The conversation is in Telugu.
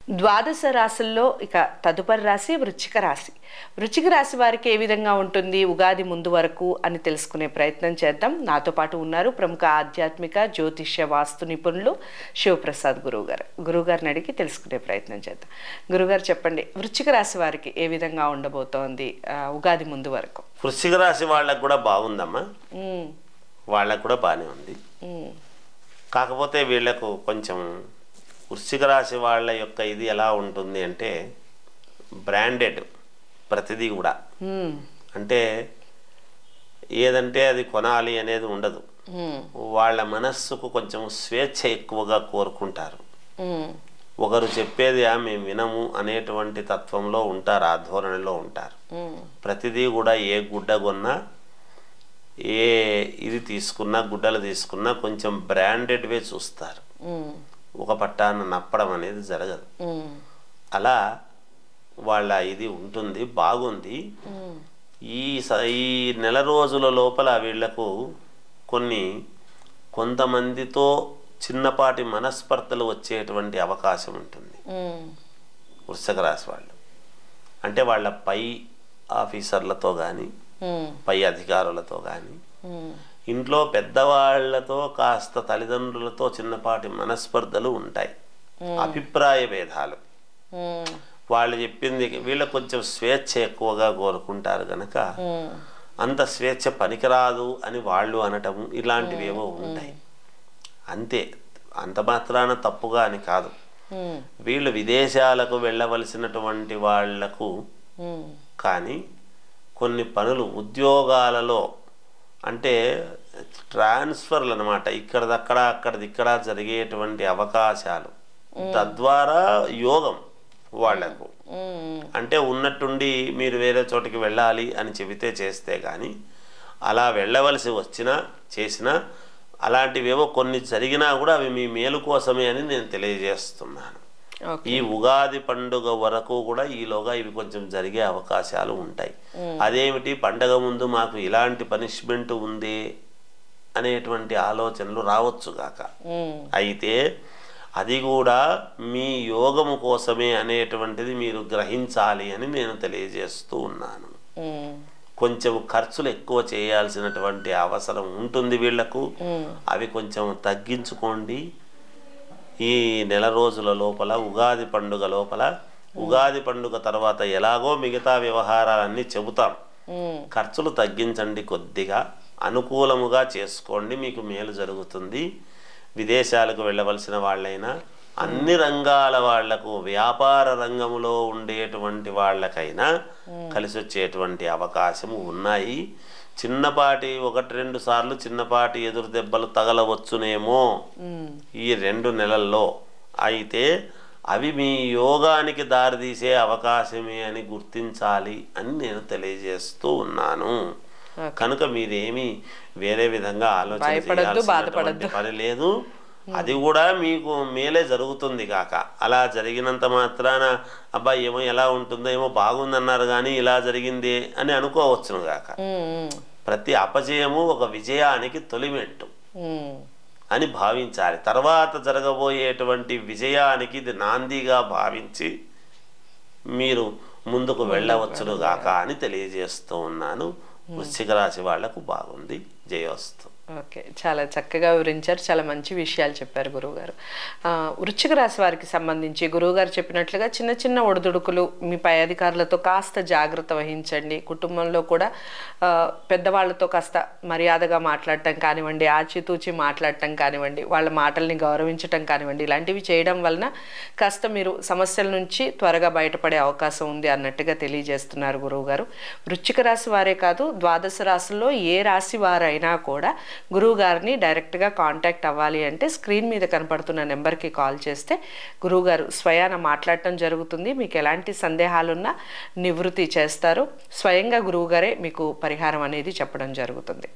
ద్వాదశ రాశుల్లో ఇక తదుపరి రాశి వృశ్చిక రాశి వృశ్చిక రాశి వారికి ఏ విధంగా ఉంటుంది ఉగాది ముందు వరకు అని తెలుసుకునే ప్రయత్నం చేద్దాం నాతో పాటు ఉన్నారు ప్రముఖ ఆధ్యాత్మిక జ్యోతిష్య వాస్తు నిపుణులు శివప్రసాద్ గురువు గారు గురువు గారిని అడిగి తెలుసుకునే ప్రయత్నం చేద్దాం గురుగారు చెప్పండి వృశ్చిక రాశి వారికి ఏ విధంగా ఉండబోతోంది ఆ, ఉగాది ముందు వరకు వృశ్చిక రాశి వాళ్ళకు కూడా బాగుందమ్మా ఉమ్, వాళ్ళకు కూడా బాగానే ఉంది ఉమ్, కాకపోతే వీళ్ళకు కొంచెం వృశ్చిక రాశి వాళ్ళ యొక్క ఇది ఎలా ఉంటుంది అంటే బ్రాండెడ్ ప్రతిదీ కూడా ఉమ్, అంటే ఏదంటే అది కొనాలి అనేది ఉండదు ఉమ్, వాళ్ళ మనస్సుకు కొంచెం స్వేచ్ఛ ఎక్కువగా కోరుకుంటారు ఉమ్, ఒకరు చెప్పేది "ఆ, మేము వినము అనేటువంటి తత్వంలో ఉంటారు ఆ ధోరణిలో ఉంటారు ఉమ్, ప్రతిదీ కూడా ఏ గుడ్డ కొన్నా ఏ ఇది తీసుకున్నా గుడ్డలు తీసుకున్నా కొంచెం బ్రాండెడ్వే చూస్తారు ఉమ్, ఒక పట్టాన నప్పడం అనేది జరగదు ఉమ్, అలా వాళ్ళ ఇది ఉంటుంది బాగుంది ఉమ్, ఈ స ఈ నెల రోజుల లోపల వీళ్లకు కొన్ని కొంతమందితో చిన్నపాటి మనస్పర్ధలు వచ్చేటువంటి అవకాశం ఉంటుంది ఉమ్, వృషభ రాశి వాళ్ళు అంటే వాళ్ళ పై ఆఫీసర్లతో కానీ ఉమ్, పై అధికారులతో కానీ ఉమ్, ఇంట్లో పెద్దవాళ్లతో కాస్త తల్లిదండ్రులతో చిన్నపాటి మనస్పర్ధలు ఉంటాయి అభిప్రాయ భేదాలు ఉమ్, వాళ్ళు చెప్పింది వీళ్ళకు కొంచెం స్వేచ్ఛ ఎక్కువగా కోరుకుంటారు గనక ఉమ్, అంత స్వేచ్ఛ పనికిరాదు అని వాళ్ళు అనటం ఇలాంటివేవో ఉంటాయి అంతే అంత మాత్రాన తప్పుగా అని కాదు ఉమ్, వీళ్ళు విదేశాలకు వెళ్ళవలసినటువంటి వాళ్లకు ఉమ్, కానీ కొన్ని పనులు ఉద్యోగాలలో అంటే ట్రాన్స్ఫర్లు అనమాట ఇక్కడదక్కడ అక్కడది ఇక్కడ జరిగేటువంటి అవకాశాలు తద్వారా యోగం వాళ్లకు ఉమ్, అంటే ఉన్నట్టుండి మీరు వేరే చోటికి వెళ్ళాలి అని చెబితే చేస్తే కానీ అలా వెళ్ళవలసి వచ్చినా చేసినా అలాంటివేవో కొన్ని జరిగినా కూడా అవి మీ మేలు కోసమే అని నేను తెలియజేస్తున్నాను ఓకే ఈ ఉగాది పండుగ వరకు కూడా ఈలోగా ఇవి కొంచెం జరిగే అవకాశాలు ఉంటాయి అదేమిటి పండగ ముందు మాకు ఇలాంటి పనిష్మెంట్ ఉంది అనేటువంటి ఆలోచనలు రావచ్చు గాక ఉమ్, అయితే అది కూడా మీ యోగము కోసమే అనేటువంటిది మీరు గ్రహించాలి అని నేను తెలియజేస్తూ ఉన్నాను ఉమ్, కొంచెం ఖర్చులు ఎక్కువ చేయాల్సినటువంటి అవసరం ఉంటుంది వీళ్లకు ఉమ్, అవి కొంచెం తగ్గించుకోండి ఈ నెల రోజుల లోపల ఉగాది పండుగ లోపల ఉగాది పండుగ తర్వాత ఎలాగో మిగతా వ్యవహారాలన్నీ చెబుతాం ఉమ్, ఖర్చులు తగ్గించండి కొద్దిగా అనుకూలముగా చేసుకోండి మీకు మేలు జరుగుతుంది విదేశాలకు వెళ్ళవలసిన వాళ్ళైనా అన్ని రంగాల వాళ్లకు వ్యాపార రంగంలో ఉండేటువంటి వాళ్ళకైనా కలిసి వచ్చేటువంటి అవకాశము ఉన్నాయి చిన్నపాటి ఒకటి రెండు సార్లు చిన్నపాటి ఎదురు దెబ్బలు తగలవచ్చునేమో ఉమ్, ఈ రెండు నెలల్లో అయితే అవి మీ యోగానికి దారితీసే అవకాశమే అని గుర్తించాలి అని నేను తెలియజేస్తూ ఉన్నాను ఓకే. కనుక మీరేమి వేరే విధంగా ఆలోచన భయపడొద్దు, చేయాల్సినటువంటి బాధపడొద్దు. పని లేదు అది కూడా మీకు మేలే జరుగుతుంది కాక అలా జరిగినంత మాత్రాన అబ్బాయి ఏమో ఎలా ఉంటుందో ఏమో బాగుందన్నారు కానీ ఇలా జరిగింది అని అనుకోవచ్చును గాక ఉమ్, ఉమ్, ప్రతి అపజయము ఒక విజయానికి తొలిమెట్టు ఉమ్, అని భావించాలి తర్వాత జరగబోయేటువంటి విజయానికి ఇది నాందిగా భావించి మీరు ముందుకు వెళ్ళవచ్చును గాక అని తెలియజేస్తూ ఉన్నాను వృశ్చిక రాశి వాళ్లకు బాగుంది జయోస్తు ఓకే చాలా చక్కగా వివరించారు చాలా మంచి విషయాలు చెప్పారు గురువుగారు ఆ, వృశ్చిక రాశి వారికి సంబంధించి గురువుగారు చెప్పినట్లుగా చిన్న చిన్న ఒడిదుడుకులు మీ పై అధికారులతో కాస్త జాగ్రత్త వహించండి కుటుంబంలో కూడా ఆ, పెద్దవాళ్ళతో కాస్త మర్యాదగా మాట్లాడటం కానివ్వండి ఆచితూచి మాట్లాడటం కానివ్వండి వాళ్ళ మాటల్ని గౌరవించటం కానివ్వండి ఇలాంటివి చేయడం వలన కాస్త మీరు సమస్యల నుంచి త్వరగా బయటపడే అవకాశం ఉంది అన్నట్టుగా తెలియజేస్తున్నారు గురువుగారు వృశ్చిక రాశి వారే కాదు ద్వాదశ రాశుల్లో ఏ రాశి వారైనా కూడా గురువు గారిని డైరెక్ట్గా కాంటాక్ట్ అవ్వాలి అంటే స్క్రీన్ మీద కనపడుతున్న నెంబర్కి కాల్ చేస్తే గురువుగారు స్వయాన మాట్లాడటం జరుగుతుంది మీకు ఎలాంటి సందేహాలున్నా నివృత్తి చేస్తారు స్వయంగా గురువుగారే మీకు పరిహారం అనేది చెప్పడం జరుగుతుంది